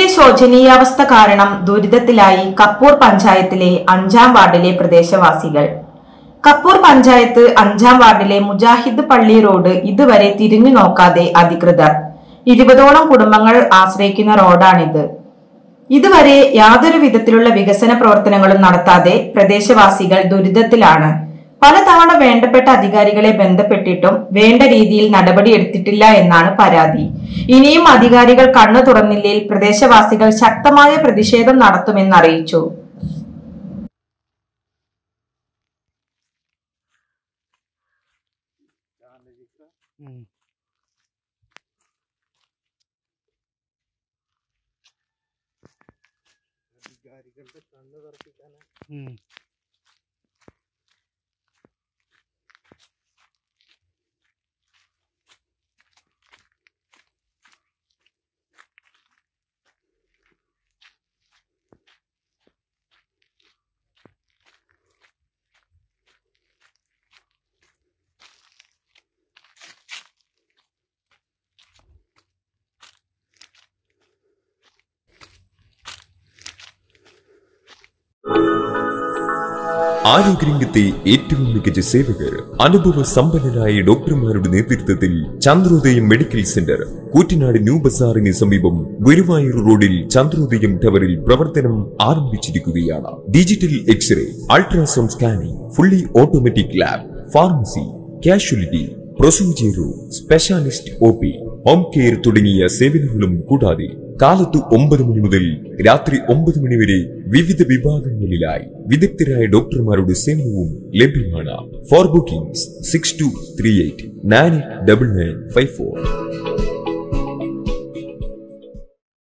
റോഡിന്റെ ശോചനീയാവസ്ഥ കാരണം ദുരിതത്തിലായി കപ്പൂർ പഞ്ചായത്തിലെ അഞ്ചാം വാർഡിലെ പ്രദേശവാസികൾ കപ്പൂർ പഞ്ചായത്ത് അഞ്ചാം വാർഡിലെ മുജാഹിദ് പള്ളി റോഡ് ഇതുവരെ തിരിഞ്ഞു നോക്കാതെ അധികൃതർ ഇരുപതോളം കുടുംബങ്ങൾ ആശ്രയിക്കുന്ന റോഡാണിത് ഇതുവരെ യാതൊരു വിധത്തിലുള്ള വികസന പ്രവർത്തനങ്ങളും നടത്താതെ പ്രദേശവാസികൾ ദുരിതത്തിലാണ് പലതവണ വേണ്ടപ്പെട്ട അധികാരികളെ ബന്ധപ്പെട്ടിട്ടും വേണ്ട രീതിയിൽ നടപടിയെടുത്തിട്ടില്ല എന്നാണ് പരാതി ഇനിയും അധികാരികൾ കണ്ണു തുറന്നില്ലെങ്കിൽ പ്രദേശവാസികൾ ശക്തമായ പ്രതിഷേധം നടത്തുമെന്ന് അറിയിച്ചു ആരോഗ്യരംഗത്തെ ഏറ്റവും മികച്ച സേവകർ അനുഭവ സമ്പന്നരായ ഡോക്ടർമാരുടെ നേതൃത്വത്തിൽ Chandrodayam medical centre Koottanad new ബസാറിന് സമീപം ഗുരുവായൂർ റോഡിൽ ചന്ദ്രോദയം ടവറിൽ പ്രവർത്തനം ആരംഭിച്ചിരിക്കുകയാണ് digital x ray ultrasound scanning fully automatic lab pharmacy casualty procedure room specialist O P home care തുടങ്ങിയ സേവനങ്ങളും കൂടാതെ കാലത്ത് ഒമ്പത് മണി മുതൽ രാത്രി ഒമ്പത് മണി വരെ വിവിധ വിഭാഗങ്ങളിലായി വിദഗ്ധരായ ഡോക്ടർമാരുടെ സേവനവും ലഭ്യമാണ് for bookings six two three eight nine double nine five four